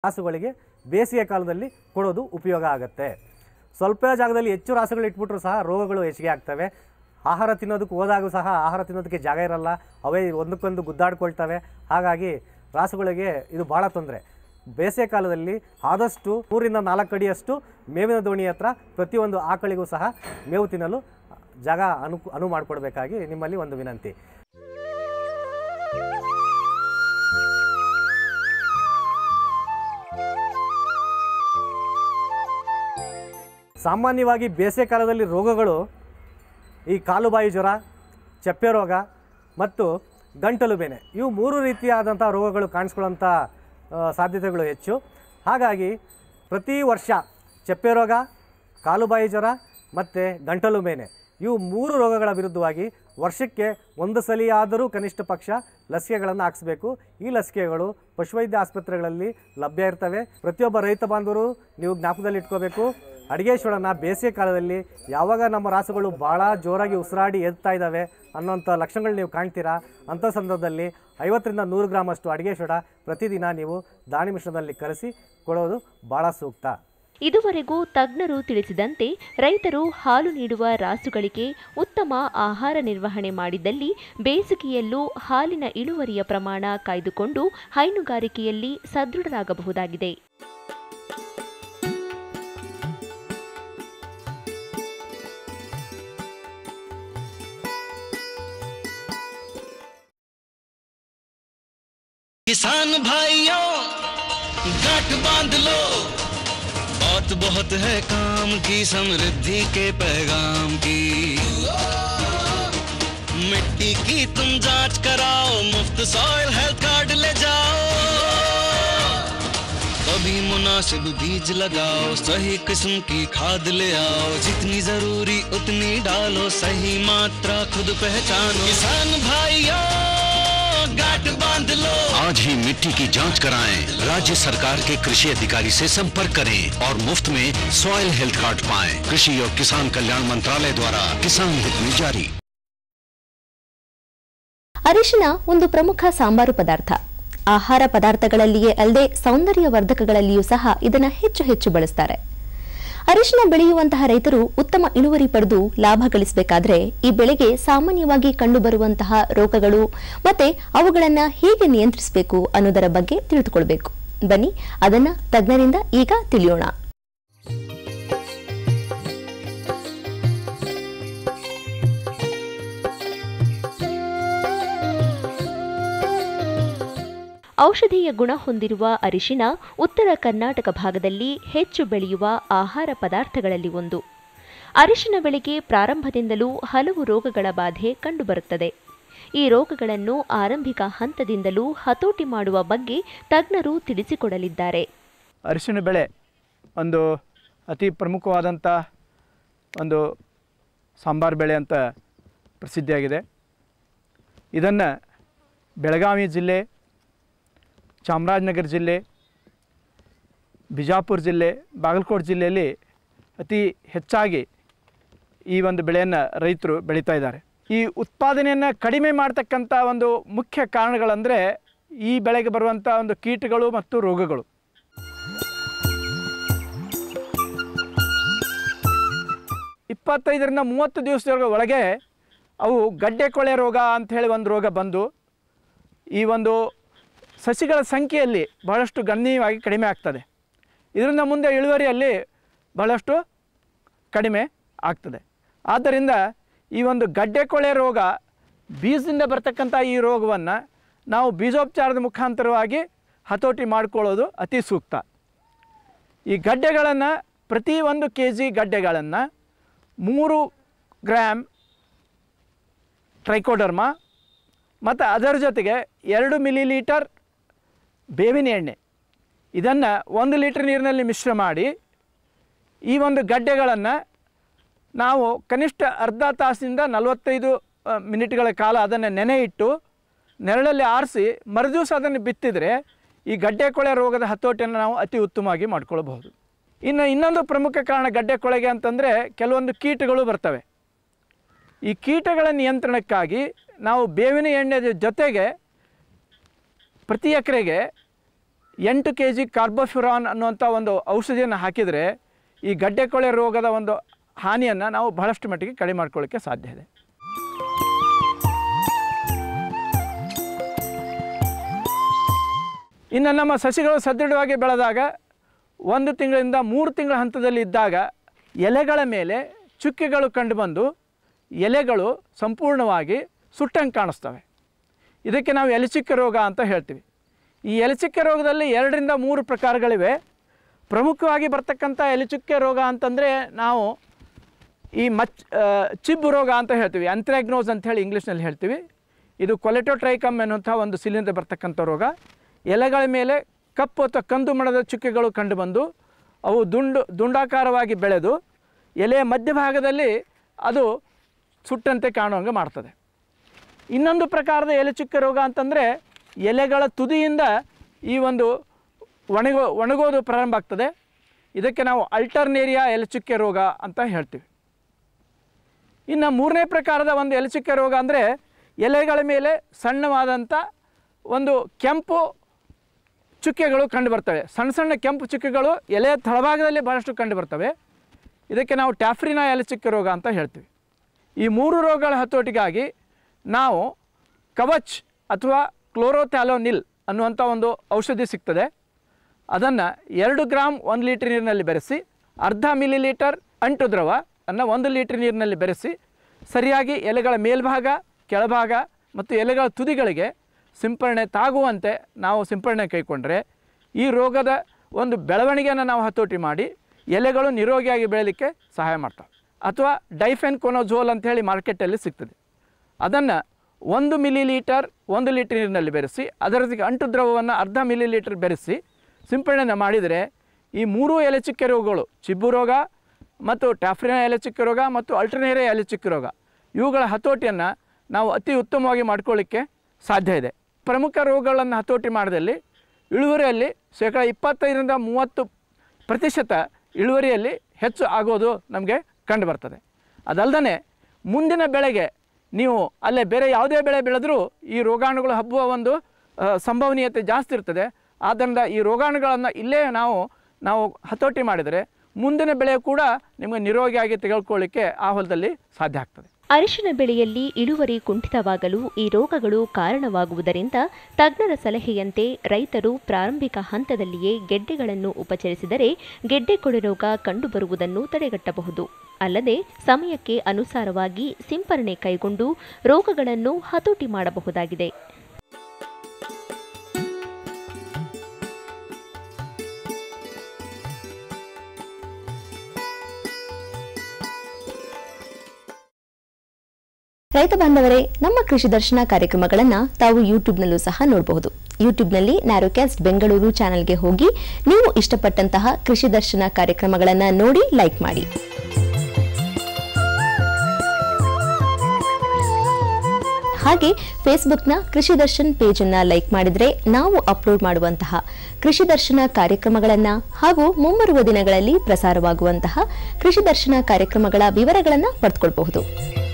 ರಾಸುಗಳಿಗೆ ಬೇಸಿಗೆ ಕಾಲದಲ್ಲಿ ಕೊಡೋದು ಉಪಯೋಗ ಆಗುತ್ತೆ ಸ್ವಲ್ಪ ಜಾಗದಲ್ಲಿ ಹೆಚ್ಚು ರಾಸುಗಳು ಇಟ್ಬಿಟ್ರು ಸಹ ರೋಗಗಳು ಹೆಚ್ಚಿಗೆ ಆಗ್ತವೆ ಆಹಾರ ತಿನ್ನೋದಕ್ಕೆ ಹೋದಾಗೂ ಸಹ ಆಹಾರ ತಿನ್ನೋದಕ್ಕೆ ಜಾಗ ಇರಲ್ಲ ಅವೇ ಒಂದಕ್ಕೊಂದು ಗುದ್ದಾಡ್ಕೊಳ್ತವೆ ಹಾಗಾಗಿ ರಾಸುಗಳಿಗೆ ಇದು ಭಾಳ ತೊಂದರೆ ಬೇಸಿಗೆ ಕಾಲದಲ್ಲಿ ಆದಷ್ಟು ಮೂರಿಂದ ನಾಲ್ಕು ಅಡಿಯಷ್ಟು ಮೇವಿನ ದೋಣಿ ಹತ್ರ ಪ್ರತಿಯೊಂದು ಆಕಳಿಗೂ ಸಹ ಮೇವು ತಿನ್ನಲು ಜಾಗ ಅನು ಅನು ಮಾಡಿಕೊಡ್ಬೇಕಾಗಿ ನಿಮ್ಮಲ್ಲಿ ಒಂದು ವಿನಂತಿ ಸಾಮಾನ್ಯವಾಗಿ ಬೇಸಿಗೆ ಕಾಲದಲ್ಲಿ ರೋಗಗಳು ಈ ಕಾಲುಬಾಯಿ ಜ್ವರ ಚಪ್ಪೆ ರೋಗ ಮತ್ತು ಗಂಟಲು ಬೇನೆ ಇವು ಮೂರು ರೀತಿಯಾದಂಥ ರೋಗಗಳು ಕಾಣಿಸ್ಕೊಳ್ಳೋಂಥ ಆ, ಸಾಧ್ಯತೆಗಳು ಹೆಚ್ಚು ಹಾಗಾಗಿ ಪ್ರತಿ ವರ್ಷ ಚಪ್ಪೆ ರೋಗ ಕಾಲುಬಾಯಿ ಜ್ವರ ಮತ್ತು ಗಂಟಲು ಬೇನೆ ಇವು ಮೂರು ರೋಗಗಳ ವಿರುದ್ಧವಾಗಿ ವರ್ಷಕ್ಕೆ ಒಂದು ಸಲಿಯಾದರೂ ಕನಿಷ್ಠ ಪಕ್ಷ ಲಸಿಕೆಗಳನ್ನು ಹಾಕಿಸ್ಬೇಕು ಈ ಲಸಿಕೆಗಳು ಪಶುವೈದ್ಯ ಆಸ್ಪತ್ರೆಗಳಲ್ಲಿ ಲಭ್ಯ ಇರ್ತವೆ ಪ್ರತಿಯೊಬ್ಬ ರೈತ ಬಾಂಧವರು ನೀವು ಜ್ಞಾಪಕದಲ್ಲಿ ಇಟ್ಕೋಬೇಕು ಅಡಿಗೆಶ್ವರನ ಬೇಸಿಗೆ ಕಾಲದಲ್ಲಿ ಯಾವಾಗ ನಮ್ಮ ರಾಸುಗಳು ಭಾಳ ಜೋರಾಗಿ ಉಸಿರಾಡಿ ಎದ್ತಾ ಇದ್ದಾವೆ ಅನ್ನೋಂಥ ಲಕ್ಷಣಗಳು ನೀವು ಕಾಣ್ತೀರಾ ಅಂಥ ಸಂದರ್ಭದಲ್ಲಿ ಐವತ್ತರಿಂದ ನೂರು ಗ್ರಾಮ್ ಅಷ್ಟು ಅಡಿಗೆ ಸೋಡಾ ಪ್ರತಿದಿನ ನೀವು ದಾಣಿ ಮಿಶ್ರಣದಲ್ಲಿ ಕಲಸಿ ಕೊಡೋದು ಭಾಳ ಸೂಕ್ತ ಇದುವರೆಗೂ ತಜ್ಞರು ತಿಳಿಸಿದಂತೆ ರೈತರು ಹಾಲು ನೀಡುವ ರಾಸುಗಳಿಗೆ ಉತ್ತಮ ಆಹಾರ ನಿರ್ವಹಣೆ ಮಾಡಿದಲ್ಲಿ ಬೇಸಿಗೆಯಲ್ಲೂ ಹಾಲಿನ ಇಳುವರಿಯ ಪ್ರಮಾಣ ಕಾಯ್ದುಕೊಂಡು ಹೈನುಗಾರಿಕೆಯಲ್ಲಿ ಸದೃಢರಾಗಬಹುದಾಗಿದೆ किसान भाइयों गांठ बांध लो बहुत बहुत है काम की समृद्धि के पैगाम की मिट्टी की तुम जांच कराओ मुफ्त सॉइल हेल्थ कार्ड ले जाओ कभी मुनासिब बीज लगाओ सही किस्म की खाद ले आओ जितनी जरूरी उतनी डालो सही मात्रा खुद पहचानो किसान भाइयों गांठ बांध लो आज ही मिट्टी की जांच कराएं राज्य सरकार के कृषि अधिकारी से संपर्क करें और मुफ्त में सॉइल हेल्थ कार्ड पाएं कृषि और किसान कल्याण मंत्रालय द्वारा किसान हित में जारी ಅರಿಶಿನ ಒಂದು ಪ್ರಮುಖ ಸಾಂಬಾರು ಪದಾರ್ಥ ಆಹಾರ ಪದಾರ್ಥಗಳಲ್ಲಿಯೇ ಅಲ್ಲದೆ ಸೌಂದರ್ಯ ವರ್ಧಕಗಳಲ್ಲಿಯೂ ಸಹ ಇದನ್ನು ಹೆಚ್ಚು ಹೆಚ್ಚು ಬಳಸ್ತಾರೆ ಅರಿಶಿನ ಬೆಳೆಯುವಂತಹ ರೈತರು ಉತ್ತಮ ಇಳುವರಿ ಪಡೆದು ಲಾಭ ಗಳಿಸಬೇಕಾದ್ರೆ ಈ ಬೆಳೆಗೆ ಸಾಮಾನ್ಯವಾಗಿ ಕಂಡುಬರುವಂತಹ ರೋಗಗಳು ಮತ್ತೆ ಅವುಗಳನ್ನು ಹೇಗೆ ನಿಯಂತ್ರಿಸಬೇಕು ಅನ್ನೋದರ ಬಗ್ಗೆ ತಿಳಿದುಕೊಳ್ಬೇಕು ಬನ್ನಿ ಅದನ್ನ ತಜ್ಞರಿಂದ ಈಗ ತಿಳಿಯೋಣ ಔಷಧೀಯ ಗುಣ ಹೊಂದಿರುವ ಅರಿಶಿನ ಉತ್ತರ ಕರ್ನಾಟಕ ಭಾಗದಲ್ಲಿ ಹೆಚ್ಚು ಬೆಳೆಯುವ ಆಹಾರ ಪದಾರ್ಥಗಳಲ್ಲಿ ಒಂದು ಅರಿಶಿನ ಬೆಳೆಗೆ ಪ್ರಾರಂಭದಿಂದಲೂ ಹಲವು ರೋಗಗಳ ಬಾಧೆ ಕಂಡುಬರುತ್ತದೆ ಈ ರೋಗಗಳನ್ನು ಆರಂಭಿಕ ಹಂತದಿಂದಲೂ ಹತೋಟಿ ಮಾಡುವ ಬಗ್ಗೆ ತಜ್ಞರು ತಿಳಿಸಿಕೊಡಲಿದ್ದಾರೆ ಅರಿಶಿಣ ಬೆಳೆ ಒಂದು ಅತಿ ಪ್ರಮುಖವಾದಂಥ ಒಂದು ಸಾಂಬಾರು ಬೆಳೆ ಅಂತ ಪ್ರಸಿದ್ಧಿಯಾಗಿದೆ ಇದನ್ನು ಬೆಳಗಾವಿ ಜಿಲ್ಲೆ ಚಾಮರಾಜನಗರ ಜಿಲ್ಲೆ ಬಿಜಾಪುರ ಜಿಲ್ಲೆ ಬಾಗಲಕೋಟೆ ಜಿಲ್ಲೆಯಲ್ಲಿ ಅತಿ ಹೆಚ್ಚಾಗಿ ಈ ಒಂದು ಬೆಳೆಯನ್ನು ರೈತರು ಬೆಳೀತಾ ಇದ್ದಾರೆ ಈ ಉತ್ಪಾದನೆಯನ್ನು ಕಡಿಮೆ ಮಾಡ್ತಕ್ಕಂಥ ಒಂದು ಮುಖ್ಯ ಕಾರಣಗಳಂದರೆ ಈ ಬೆಳೆಗೆ ಬರುವಂಥ ಒಂದು ಕೀಟಗಳು ಮತ್ತು ರೋಗಗಳು ಇಪ್ಪತ್ತೈದರಿಂದ ಮೂವತ್ತು ದಿವಸದ ಒಳಗೆ ಅವು ಗಡ್ಡೆ ಕೊಳೆ ರೋಗ ಅಂಥೇಳಿ ಒಂದು ರೋಗ ಬಂದು ಈ ಒಂದು ಸಸಿಗಳ ಸಂಖ್ಯೆಯಲ್ಲಿ ಬಹಳಷ್ಟು ಗಣನೀಯವಾಗಿ ಕಡಿಮೆ ಆಗ್ತದೆ ಇದರಿಂದ ಮುಂದೆ ಇಳುವರಿಯಲ್ಲಿ ಬಹಳಷ್ಟು ಕಡಿಮೆ ಆಗ್ತದೆ ಆದ್ದರಿಂದ ಈ ಒಂದು ಗಡ್ಡೆ ಕೊಳೆ ರೋಗ ಬೀಜದಿಂದ ಬರ್ತಕ್ಕಂಥ ಈ ರೋಗವನ್ನು ನಾವು ಬೀಜೋಪಚಾರದ ಮುಖಾಂತರವಾಗಿ ಹತೋಟಿ ಮಾಡಿಕೊಳ್ಳೋದು ಅತಿ ಸೂಕ್ತ ಈ ಗಡ್ಡೆಗಳನ್ನು ಪ್ರತಿ ಒಂದು ಕೆ ಜಿ ಗಡ್ಡೆಗಳನ್ನು ಮೂರು ಗ್ರಾಮ್ ಟ್ರೈಕೋಡರ್ಮಾ ಮತ್ತು ಅದರ ಜೊತೆಗೆ ಎರಡು ಮಿಲಿ ಲೀಟರ್ ಬೇವಿನ ಎಣ್ಣೆ ಇದನ್ನು ಒಂದು ಲೀಟರ್ ನೀರಿನಲ್ಲಿ ಮಿಶ್ರ ಮಾಡಿ ಈ ಒಂದು ಗಡ್ಡೆಗಳನ್ನು ನಾವು ಕನಿಷ್ಠ ಅರ್ಧ ತಾಸಿನಿಂದ ನಲವತ್ತೈದು ಆ, ಮಿನಿಟ್ಗಳ ಕಾಲ ಅದನ್ನು ನೆನೆ ಇಟ್ಟು ನೆರಳಲ್ಲಿ ಆರಿಸಿ ಮರುದಿವಸ ಅದನ್ನು ಬಿತ್ತಿದರೆ ಈ ಗಡ್ಡೆ ಕೊಳೆ ರೋಗದ ಹತೋಟಿಯನ್ನು ನಾವು ಅತಿ ಉತ್ತಮವಾಗಿ ಮಾಡ್ಕೊಳ್ಬಹುದು ಇನ್ನು ಇನ್ನೊಂದು ಪ್ರಮುಖ ಕಾರಣ ಗಡ್ಡೆ ಕೊಳೆಗೆ ಅಂತಂದರೆ ಕೆಲವೊಂದು ಕೀಟಗಳು ಬರ್ತವೆ ಈ ಕೀಟಗಳ ನಿಯಂತ್ರಣಕ್ಕಾಗಿ ನಾವು ಬೇವಿನ ಎಣ್ಣೆ ಜೊತೆಗೆ ಪ್ರತಿ ಎಕರೆಗೆ ಎಂಟು ಕೆ ಜಿ ಕಾರ್ಬೋಫ್ಯುರಾನ್ ಅನ್ನುವಂಥ ಒಂದು ಔಷಧಿಯನ್ನು ಹಾಕಿದರೆ ಈ ಗಡ್ಡೆ ಕೊಳೆ ರೋಗದ ಒಂದು ಹಾನಿಯನ್ನು ನಾವು ಬಹಳಷ್ಟು ಮಟ್ಟಿಗೆ ಕಡಿಮೆ ಮಾಡ್ಕೊಳ್ಳಿಕ್ಕೆ ಸಾಧ್ಯ ಇದೆ ಇನ್ನು ನಮ್ಮ ಸಸಿಗಳು ಸದೃಢವಾಗಿ ಬೆಳೆದಾಗ ಒಂದು ತಿಂಗಳಿಂದ ಮೂರು ತಿಂಗಳ ಹಂತದಲ್ಲಿ ಇದ್ದಾಗ ಎಲೆಗಳ ಮೇಲೆ ಚುಕ್ಕೆಗಳು ಕಂಡುಬಂದು ಎಲೆಗಳು ಸಂಪೂರ್ಣವಾಗಿ ಸುಟ್ಟಂಗೆ ಕಾಣಿಸ್ತವೆ ಇದಕ್ಕೆ ನಾವು ಎಲೆಚುಕ್ಕೆ ರೋಗ ಅಂತ ಹೇಳ್ತೀವಿ ಈ ಎಲೆಚುಕ್ಕೆ ರೋಗದಲ್ಲಿ ಎರಡರಿಂದ ಮೂರು ಪ್ರಕಾರಗಳಿವೆ ಪ್ರಮುಖವಾಗಿ ಬರ್ತಕ್ಕಂಥ ಎಲೆಚುಕ್ಕೆ ರೋಗ ಅಂತಂದರೆ ನಾವು ಈ ಮಚ್ ಆ, ಚಿಬ್ಬು ರೋಗ ಅಂತ ಹೇಳ್ತೀವಿ ಅಂತ್ರಾಗ್ನೋಸ್ ಅಂತ ಹೇಳಿ ಇಂಗ್ಲೀಷ್ನಲ್ಲಿ ಹೇಳ್ತೀವಿ ಇದು ಕೊಲೆಟೋಟ್ರೈಕಮ್ ಎನ್ನುವಂಥ ಒಂದು ಸಿಲಿಂದ ಬರ್ತಕ್ಕಂಥ ರೋಗ ಎಲೆಗಳ ಮೇಲೆ ಕಪ್ಪು ಅಥವಾ ಕಂದು ಮಣದ ಚುಕ್ಕೆಗಳು ಕಂಡುಬಂದು ಅವು ದುಂಡು ದುಂಡಾಕಾರವಾಗಿ ಬೆಳೆದು ಎಲೆಯ ಮಧ್ಯಭಾಗದಲ್ಲಿ ಅದು ಸುಟ್ಟಂತೆ ಕಾಣುವಂಗೆ ಮಾಡ್ತದೆ ಇನ್ನೊಂದು ಪ್ರಕಾರದ ಎಲೆ ಚುಕ್ಕೆ ರೋಗ ಅಂತಂದರೆ ಎಲೆಗಳ ತುದಿಯಿಂದ ಈ ಒಂದು ಒಣಗೋ ಒಣಗೋದು ಪ್ರಾರಂಭ ಆಗ್ತದೆ ಇದಕ್ಕೆ ನಾವು ಅಲ್ಟರ್ನೇರಿಯಾ ಎಲೆಚುಕ್ಕೆ ರೋಗ ಅಂತ ಹೇಳ್ತೀವಿ ಇನ್ನು ಮೂರನೇ ಪ್ರಕಾರದ ಒಂದು ಎಲೆಚುಕ್ಕೆ ರೋಗ ಅಂದರೆ ಎಲೆಗಳ ಮೇಲೆ ಸಣ್ಣವಾದಂಥ ಒಂದು ಕೆಂಪು ಚುಕ್ಕೆಗಳು ಕಂಡುಬರ್ತವೆ ಸಣ್ಣ ಸಣ್ಣ ಕೆಂಪು ಚುಕ್ಕೆಗಳು ಎಲೆಯ ತಳಭಾಗದಲ್ಲಿ ಭಾಳಷ್ಟು ಕಂಡುಬರ್ತವೆ ಇದಕ್ಕೆ ನಾವು ಟ್ಯಾಫ್ರಿನಾ ಎಲೆಚುಕ್ಕೆ ರೋಗ ಅಂತ ಹೇಳ್ತೀವಿ ಈ ಮೂರು ರೋಗಗಳ ಹತೋಟಿಗಾಗಿ ನಾವು ಕವಚ್ ಅಥವಾ ಕ್ಲೋರೋಥ್ಯಾಲೋನಿಲ್ ಅನ್ನುವಂಥ ಒಂದು ಔಷಧಿ ಸಿಗ್ತದೆ ಅದನ್ನು ಎರಡು ಗ್ರಾಮ್ ಒಂದು ಲೀಟ್ರ್ ನೀರಿನಲ್ಲಿ ಬೆರೆಸಿ ಅರ್ಧ ಮಿಲಿ ಲೀಟರ್ ಅಂಟು ದ್ರವ ಅನ್ನು ಒಂದು ಲೀಟ್ರ್ ನೀರಿನಲ್ಲಿ ಬೆರೆಸಿ ಸರಿಯಾಗಿ ಎಲೆಗಳ ಮೇಲ್ಭಾಗ ಕೆಳಭಾಗ ಮತ್ತು ಎಲೆಗಳ ತುದಿಗಳಿಗೆ ಸಿಂಪರಣೆ ತಾಗುವಂತೆ ನಾವು ಸಿಂಪರಣೆ ಕೈಗೊಂಡ್ರೆ ಈ ರೋಗದ ಒಂದು ಬೆಳವಣಿಗೆಯನ್ನು ನಾವು ಹತೋಟಿ ಮಾಡಿ ಎಲೆಗಳು ನಿರೋಗಿಯಾಗಿ ಬೆಳೀಲಿಕ್ಕೆ ಸಹಾಯ ಮಾಡ್ತವೆ ಅಥವಾ ಡೈಫೆನ್ ಕೊನೋಝೋಲ್ ಅಂಥೇಳಿ ಮಾರ್ಕೆಟಲ್ಲಿ ಸಿಗ್ತದೆ ಅದನ್ನು ಒಂದು ಮಿಲಿ ಲೀಟರ್ ಒಂದು ಲೀಟರ್ ನೀರಿನಲ್ಲಿ ಬೆರೆಸಿ ಅದರ ಜೊತೆಗೆ ಅಂಟು ದ್ರವವನ್ನು ಅರ್ಧ ಮಿಲಿ ಲೀಟರ್ ಬೆರೆಸಿ ಸಿಂಪಡಣೆ ಮಾಡಿದರೆ ಈ ಮೂರೂ ಎಲೆಚುಕ್ಕೆ ರೋಗಗಳು ಚಿಬ್ಬು ರೋಗ ಮತ್ತು ಟ್ಯಾಫ್ರಿನ ಎಲೆಚುಕ್ಕೆ ರೋಗ ಮತ್ತು ಅಲ್ಟರ್ನೇರಿಯಾ ಎಲೆಚುಕ್ಕೆ ರೋಗ ಇವುಗಳ ಹತೋಟಿಯನ್ನು ನಾವು ಅತಿ ಉತ್ತಮವಾಗಿ ಮಾಡ್ಕೊಳ್ಳಿಕ್ಕೆ ಸಾಧ್ಯ ಇದೆ ಪ್ರಮುಖ ರೋಗಗಳನ್ನು ಹತೋಟಿ ಮಾಡಿದಲ್ಲಿ ಇಳುವರಿಯಲ್ಲಿ ಶೇಕಡ ಇಪ್ಪತ್ತೈದರಿಂದ ಮೂವತ್ತು ಪ್ರತಿಶತ ಇಳುವರಿಯಲ್ಲಿ ಹೆಚ್ಚು ಆಗೋದು ನಮಗೆ ಕಂಡುಬರ್ತದೆ ಅದಲ್ಲದೆ ಮುಂದಿನ ಬೆಳೆಗೆ ನೀವು ಅಲ್ಲೇ ಬೇರೆ ಯಾವುದೇ ಬೆಳೆ ಬೆಳೆದರೂ ಈ ರೋಗಾಣುಗಳು ಹಬ್ಬುವ ಒಂದು ಆ, ಸಂಭವನೀಯತೆ ಜಾಸ್ತಿ ಇರ್ತದೆ ಆದ್ದರಿಂದ ಈ ರೋಗಾಣುಗಳನ್ನು ಇಲ್ಲೇ ನಾವು ನಾವು ಹತೋಟಿ ಮಾಡಿದರೆ ಮುಂದಿನ ಬೆಳೆ ಕೂಡ ನಿಮಗೆ ನಿರೋಗಿಯಾಗಿ ತೆಗೆದುಕೊಳ್ಳಿಕ್ಕೆ ಆ ಹೊಲದಲ್ಲಿ ಸಾಧ್ಯ ಆಗ್ತದೆ ಅರಿಶಿನ ಬೆಳೆಯಲ್ಲಿ ಇಳುವರಿ ಕುಂಠಿತವಾಗಲು ಈ ರೋಗಗಳು ಕಾರಣವಾಗುವುದರಿಂದ ತಜ್ಞರ ಸಲಹೆಯಂತೆ ರೈತರು ಪ್ರಾರಂಭಿಕ ಹಂತದಲ್ಲಿಯೇ ಗೆಡ್ಡೆಗಳನ್ನು ಉಪಚರಿಸಿದರೆ ಗೆಡ್ಡೆ ಕೊಳೆ ರೋಗ ಕಂಡುಬರುವುದನ್ನು ತಡೆಗಟ್ಟಬಹುದು ಅಲ್ಲದೆ ಸಮಯಕ್ಕೆ ಅನುಸಾರವಾಗಿ ಸಿಂಪರಣೆ ಕೈಗೊಂಡು ರೋಗಗಳನ್ನು ಹತೋಟಿ ಮಾಡಬಹುದಾಗಿದೆ ರೈತ ಬಾಂಧವರೇ ನಮ್ಮ ಕೃಷಿ ದರ್ಶನ ಕಾರ್ಯಕ್ರಮಗಳನ್ನು ತಾವು ಯೂಟ್ಯೂಬ್ನಲ್ಲೂ ಸಹ ನೋಡಬಹುದು ಯೂಟ್ಯೂಬ್ನಲ್ಲಿ ನ್ಯಾರೋಕ್ಯಾಸ್ಟ್ ಬೆಂಗಳೂರು ಚಾನೆಲ್ಗೆ ಹೋಗಿ ನೀವು ಇಷ್ಟಪಟ್ಟಂತಹ ಕೃಷಿ ದರ್ಶನ ಕಾರ್ಯಕ್ರಮಗಳನ್ನು ನೋಡಿ ಲೈಕ್ ಮಾಡಿ ಹಾಗೆ ಫೇಸ್ಬುಕ್ನ ಕೃಷಿ ದರ್ಶನ್ ಪೇಜ್ ಅನ್ನ ಲೈಕ್ ಮಾಡಿದ್ರೆ ನಾವು ಅಪ್ಲೋಡ್ ಮಾಡುವಂತಹ ಕೃಷಿ ದರ್ಶನ ಕಾರ್ಯಕ್ರಮಗಳನ್ನ ಹಾಗೂ ಮುಂಬರುವ ದಿನಗಳಲ್ಲಿ ಪ್ರಸಾರವಾಗುವಂತಹ ಕೃಷಿ ದರ್ಶನ ಕಾರ್ಯಕ್ರಮಗಳ ವಿವರಗಳನ್ನ ಪಡೆದುಕೊಳ್ಳಬಹುದು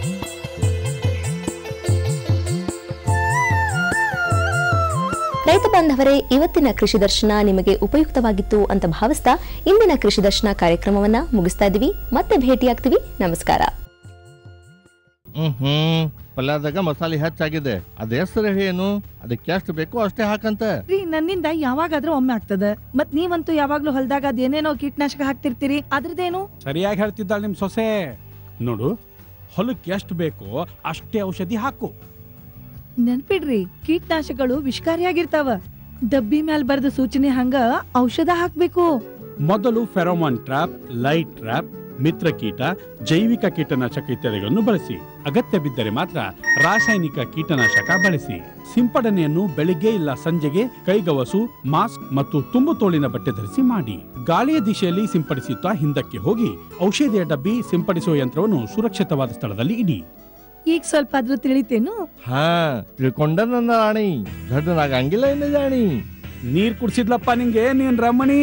ರೈತ ಬಾಂಧವರೇ ಇವತ್ತಿನ ಕೃಷಿ ದರ್ಶನ ನಿಮಗೆ ಉಪಯುಕ್ತವಾಗಿತ್ತು ಅಂತ ಭಾವಿಸ್ತಾ ಇಂದಿನ ಕೃಷಿ ದರ್ಶನ ಕಾರ್ಯಕ್ರಮವನ್ನ ಮುಗಿಸ್ತಾ ಇದೀವಿ ಮತ್ತೆ ಭೇಟಿಯಾಗ್ತೀವಿ ನಮಸ್ಕಾರ ಹ್ಮ್ ಹ್ಮ್ ಪಲ್ಯದಾಗ ಮಸಾಲೆ ಹೆಚ್ಚಾಗಿದೆ ಅದ ಹೆಸರು ಏನು ಅದಕ್ಕೆ ಎಷ್ಟು ಬೇಕೋ ಅಷ್ಟೇ ಹಾಕಂತ ರೀ ನನ್ನಿಂದ ಯಾವಾಗಾದ್ರೂ ಒಮ್ಮೆ ಆಗ್ತದ ಮತ್ ನೀವಂತೂ ಯಾವಾಗ್ಲೂ ಹೊಲ್ದಾಗ ಅದೇನೇನೋ ಕೀಟನಾಶಕ ಹಾಕ್ತಿರ್ತೀರಿ ಅದ್ರದ್ದೇನು ಸರಿಯಾಗಿ ಹೇಳ್ತಿದ್ದಾಳೆ ನಿಮ್ ಸೊಸೆ ನೋಡು ಹೊಲಕ್ಕೆ ಎಷ್ಟು ಬೇಕೋ ಅಷ್ಟೇ ಔಷಧಿ ಹಾಕು ನೆನ್ಪಿಡ್ರಿ ಕೀಟನಾಶಕಗಳು ವಿಷಕಾರಿಯಾಗಿರ್ತಾವ ಡಬ್ಬಿ ಮ್ಯಾಲ್ ಬರ್ದ ಸೂಚನೆ ಹಂಗ ಔಷಧ ಹಾಕ್ಬೇಕು ಮೊದಲು ಫೆರೋಮಾನ್ ಟ್ರಾಪ್ ಲೈಟ್ ಟ್ರಾಪ್ ಮಿತ್ರ ಕೀಟ ಜೈವಿಕ ಕೀಟನಾಶಕ ಇತ್ಯಾದಿಗಳನ್ನು ಬಳಸಿ ಅಗತ್ಯ ಬಿದ್ದರೆ ಮಾತ್ರ ರಾಸಾಯನಿಕ ಕೀಟನಾಶಕ ಬಳಸಿ ಸಿಂಪಡಣೆಯನ್ನು ಬೆಳಿಗ್ಗೆ ಇಲ್ಲ ಸಂಜೆಗೆ ಕೈಗವಸು ಮಾಸ್ಕ್ ಮತ್ತು ತುಂಬು ತೋಳಿನ ಬಟ್ಟೆ ಧರಿಸಿ ಮಾಡಿ ಗಾಳಿಯ ದಿಶೆಯಲ್ಲಿ ಸಿಂಪಡಿಸುತ್ತಾ ಹಿಂದಕ್ಕೆ ಹೋಗಿ ಔಷಧಿಯ ಡಬ್ಬಿ ಸಿಂಪಡಿಸುವ ಯಂತ್ರವನ್ನು ಸುರಕ್ಷಿತವಾದ ಸ್ಥಳದಲ್ಲಿ ಇಡಿ ಈಗ ಸ್ವಲ್ಪ ಆದ್ರೂ ತಿಳಿತೇನು ಹಾ ತಿಳ್ಕೊಂಡ ನನ್ನ ರಾಣಿ ದೊಡ್ಡನಾಗಂಗಿಲ್ಲ ಇನ್ನು ಜಾಣಿ ನೀರ್ ಕುಡ್ಸಿದ್ಲಪ್ಪ ನಿಂಗೆ ನೀನ್ ರಮಣಿ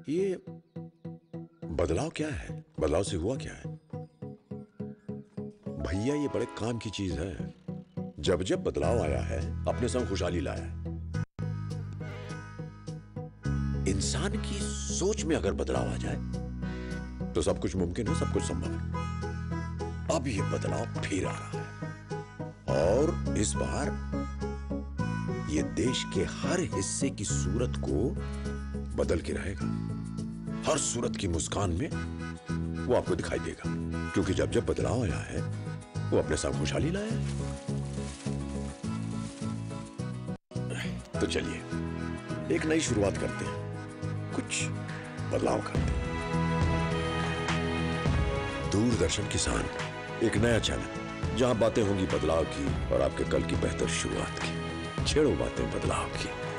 ये बदलाव क्या है बदलाव से हुआ क्या है भैया ये बड़े काम की चीज है जब जब बदलाव आया है अपने संग खुशहाली लाया है इंसान की सोच में अगर बदलाव आ जाए तो सब कुछ मुमकिन है सब कुछ संभव है अब ये बदलाव फिर आ रहा है और इस बार ये देश के हर हिस्से की सूरत को बदल के रहेगा हर सूरत की मुस्कान में वो आपको दिखाई देगा क्योंकि जब जब बदलाव आया है वो अपने साथ खुशहाली लाया है तो चलिए एक नई शुरुआत करते हैं कुछ बदलाव करते हैं दूरदर्शन किसान एक नया चैनल जहां बातें होंगी बदलाव की और आपके कल की बेहतर शुरुआत की छेड़ो बातें बदलाव की